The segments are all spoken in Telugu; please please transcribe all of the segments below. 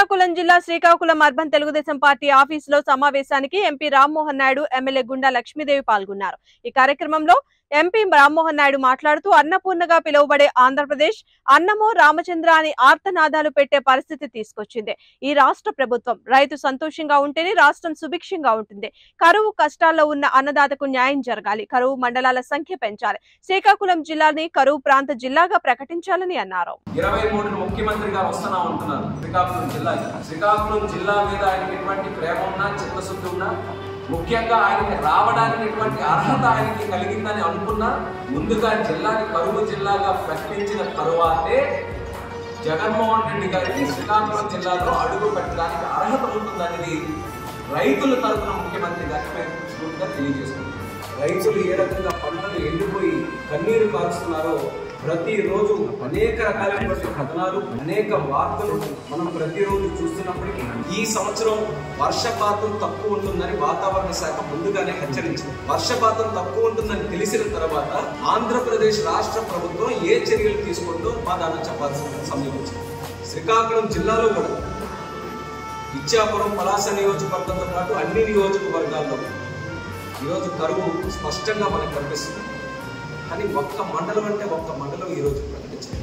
శ్రీకాకుళం జిల్లా శ్రీకాకుళం అర్బన్ తెలుగుదేశం పార్టీ ఆఫీసులో సమావేశానికి ఎంపీ రామ్మోహన్ నాయుడు ఎమ్మెల్యే గుండా లక్ష్మీదేవి పాల్గొన్నారు ఈ కార్యక్రమంలో ఎంపీ రామ్మోహన్ నాయుడు మాట్లాడుతూ అన్నపూర్ణగా పిలువబడే ఆంధ్రప్రదేశ్ అన్నమో రామచంద్ర అని ఆర్తనాదాలు పెట్టే పరిస్థితి తీసుకొచ్చింది ఈ రాష్ట్ర ప్రభుత్వం రైతు సంతోషంగా ఉంటేనే రాష్ట్రం సుభిక్షంగా ఉంటుంది కరువు కష్టాల్లో ఉన్న అన్నదాతకు న్యాయం జరగాలి కరువు మండలాల సంఖ్య పెంచాలి శ్రీకాకుళం జిల్లాని కరువు ప్రాంత జిల్లాగా ప్రకటించాలని అన్నారు ఇరవై మూడున ముఖ్యమంత్రిగా వస్తున్నా ఉంటున్నారు శ్రీకాకుళం జిల్లాకి శ్రీకాకుళం జిల్లా మీద ఆయనకి ఎటువంటి ప్రేమ ఉన్నా చిత్తశుద్ధి ఉన్నా ముఖ్యంగా ఆయనకి రావడానికి ఎటువంటి అర్హత ఆయనకి కలిగిందని అనుకున్నా ముందుగా జిల్లాని కరువు జిల్లాగా ప్రకటించిన తరువాతే జగన్మోహన్ రెడ్డి గారికి శ్రీకాకుళం జిల్లాలో అడుగు పెట్టడానికి అర్హత ఉంటుందనేది రైతుల తరఫున ముఖ్యమంత్రి గారికి మేము స్ఫూర్తిగా తెలియజేస్తున్నాం రైతులు ఏ రకంగా పంటలు ఎండిపోయి కన్నీరు కారుస్తున్నారో ప్రతిరోజు అనేక రకాలైనటువంటి కథనాలు అనేక వార్తలు మనం ప్రతిరోజు చూస్తున్నప్పటికీ ఈ సంవత్సరం వర్షపాతం తక్కువ ఉంటుందని వాతావరణ శాఖ ముందుగానే హెచ్చరించింది వర్షపాతం తక్కువ ఉంటుందని తెలిసిన తర్వాత ఆంధ్రప్రదేశ్ రాష్ట్ర ప్రభుత్వం ఏ చర్యలు తీసుకుంటూ సమాధానం చెప్పాల్సిన సమయం వచ్చింది శ్రీకాకుళం జిల్లాలో కూడా ఇచ్చాపురం పలాస నియోజకవర్గంతో పాటు అన్ని నియోజకవర్గాల్లో ఈరోజు కరువు స్పష్టంగా మనకు కనిపిస్తుంది కానీ ఒక్క మండలం అంటే ఒక్క మండలం ఈరోజు ప్రకటించారు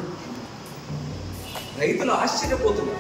రైతులు ఆశ్చర్యపోతున్నారు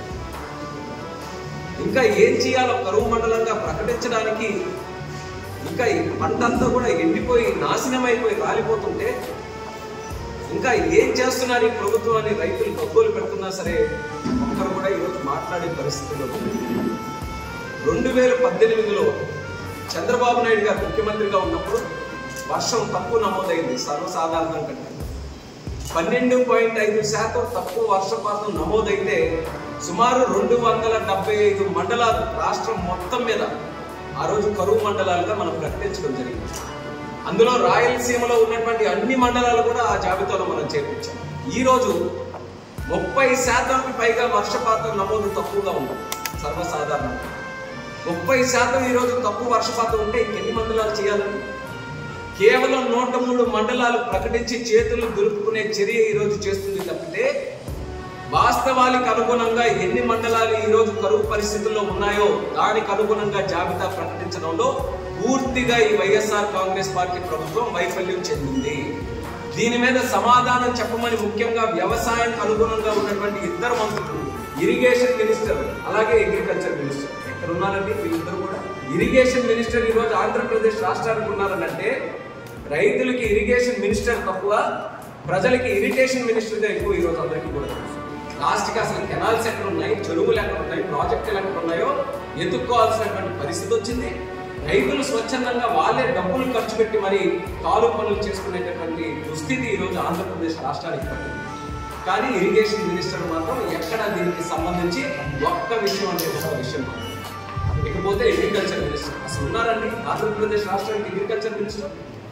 ఇంకా ఏం చేయాలో కరువు మండలంగా ప్రకటించడానికి ఇంకా ఈ పంట అంతా కూడా ఎండిపోయి నాశనం అయిపోయి రాలిపోతుంటే ఇంకా ఏం చేస్తున్నారు ఈ ప్రభుత్వం అని రైతులు గబ్బోలు పెడుతున్నా సరే ఒక్కరు కూడా ఈరోజు మాట్లాడే పరిస్థితిలో లేదు. రెండు వేల పద్దెనిమిదిలో చంద్రబాబు నాయుడు గారు ముఖ్యమంత్రిగా ఉన్నప్పుడు వర్షం తక్కువ నమోదైంది సర్వసాధారణం కంటే పన్నెండు పాయింట్ ఐదు శాతం తక్కువ వర్షపాతం నమోదైతే సుమారు రెండు వందల డెబ్బై ఐదు మండలాలు రాష్ట్రం మొత్తం మీద ఆ రోజు కరువు మండలాలుగా మనం ప్రకటించడం జరిగింది అందులో రాయలసీమలో ఉన్నటువంటి అన్ని మండలాలు కూడా ఆ జాబితాలో మనం చేర్పించాం ఈ రోజు ముప్పై శాతంకి పైగా వర్షపాతం నమోదు తక్కువగా ఉంది సర్వసాధారణంగా ముప్పై శాతం ఈరోజు తక్కువ వర్షపాతం ఉంటే ఇంకెన్ని మండలాలు చేయాలండి కేవలం నూట మూడు మండలాలు ప్రకటించి చేతులు దులుపుకునే చర్య ఈరోజు చేస్తుంది తప్పితే వాస్తవానికి అనుగుణంగా ఎన్ని మండలాలు ఈరోజు కరువు పరిస్థితుల్లో ఉన్నాయో దానికి అనుగుణంగా జాబితా ప్రకటించడంలో పూర్తిగా ఈ వైఎస్ఆర్ కాంగ్రెస్ పార్టీ ప్రభుత్వం వైఫల్యం చెందింది దీని మీద సమాధానం చెప్పమని ముఖ్యంగా వ్యవసాయానికి అనుగుణంగా ఉన్నటువంటి ఇద్దరు మంత్రులు ఇరిగేషన్ మినిస్టర్ అలాగే అగ్రికల్చర్ మినిస్టర్ ఎక్కడ ఉన్నారండి వీళ్ళిద్దరు కూడా ఇరిగేషన్ మినిస్టర్ ఈ రోజు ఆంధ్రప్రదేశ్ రాష్ట్రానికి ఉన్నారనంటే రైతులకి ఇరిగేషన్ మినిస్టర్ తక్కువ ప్రజలకి ఇరిటేషన్ మినిస్టర్గా ఎక్కువ ఈ రోజు అందరికీ కూడా తెలుసు లాస్ట్కి అసలు కెనాల్స్ ఎక్కడ ఉన్నాయి చెరువులు ఎక్కడ ఉన్నాయి ప్రాజెక్టులు ఎక్కడ ఉన్నాయో ఎత్తుక్కోవాల్సినటువంటి పరిస్థితి వచ్చింది రైతులు స్వచ్ఛందంగా వాళ్ళే డబ్బులు ఖర్చు పెట్టి మరి కాలు పనులు చేసుకునేటటువంటి దుస్థితి ఈ రోజు ఆంధ్రప్రదేశ్ రాష్ట్రానికి పట్టింది కానీ ఇరిగేషన్ మినిస్టర్ మాత్రం ఎక్కడ దీనికి సంబంధించి ఒక్క విషయం అంటే ఒక విషయం మాత్రం. ఇకపోతే అగ్రికల్చర్ మినిస్టర్ అసలు ఉన్నారండి ఆంధ్రప్రదేశ్ రాష్ట్రానికి అగ్రికల్చర్ మినిస్టర్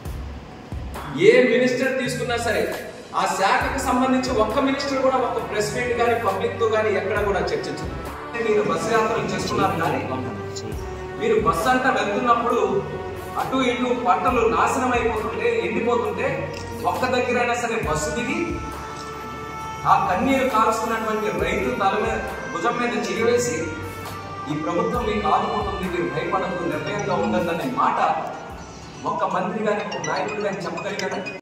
ఏ మినిస్టర్ తీసుకున్నా సరే ఆ శాఖకు సంబంధించి ఒక్క మినిస్టర్ కూడా ఒక్క ప్రెస్ మీట్ కానీ పబ్లిక్ తో కానీ ఎక్కడ కూడా చర్చించదు మీరు బస్సు యాత్రలు చేస్తున్నారు కానీ మీరు బస్సు అంతా వెళ్తున్నప్పుడు అటు ఇటు పంటలు నాశనం అయిపోతుంటే ఎండిపోతుంటే ఒక్క దగ్గరైనా సరే బస్సు దిగి ఆ కన్నీరు కారుస్తున్నటువంటి రైతు తల మీద భుజం మీద చిరివేసి ఈ ప్రభుత్వం మీకు ఆదుకుంటుంది మీరు భయపడద్దు నిర్ణయంగా ఉండద్దనే మాట ఒక్క మంత్రి గాని ఒక నాయకుడు గాని చెప్పగలిగారా